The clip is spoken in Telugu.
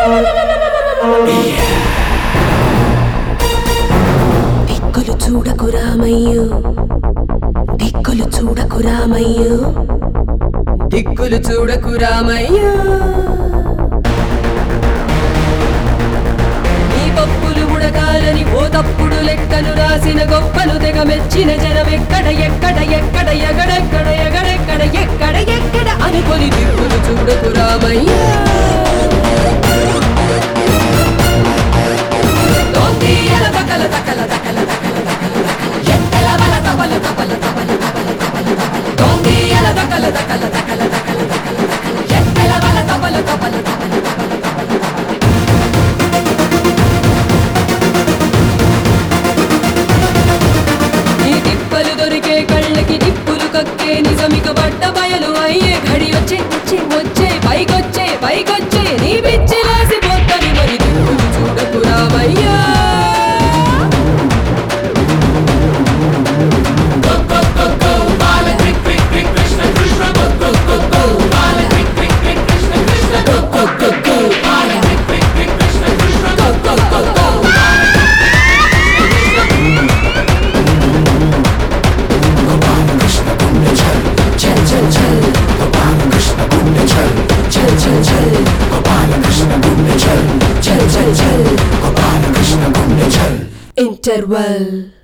దిక్కులు చూడకు రామయ్యో దిక్కులు చూడకు రామయ్యో దిక్కులు చూడకు రామయ్యో ఈ పప్పులు ఉడకాలని ఓ తప్పుడు లెక్కలు రాసిన గొప్పలు తెగ మెచ్చిన జనం ఎక్కడ ఎక్కడ ఎక్కడ ఎగడెక్కడ ఎగడెక్కడ ఎక్కడ ఎక్కడ అనుకొని దిక్కులు చూడకు రామయ్యా దోతీయల తకల తకల తకల తకల తకల తకల ఎత్తల బల తబల తబల తబల తబల తబల తబల దోతీయల తకల తకల తకల తకల తకల తకల ఎత్తల బల తబల తబల తబల తబల తబల ఈ తిప్పలు దొరికే కళ్ళకి తిప్పులు కక్కే నిజమిక బట్ట బయలు అయ్యే ఘడి వచ్చే వచ్చే వచ్చే పైకొచ్చే పైకొచ్చే నీ పిచ్చి రాసిపోతని మరి దిక్కులు చూడకు రామయ్యా ఇంటర్వల్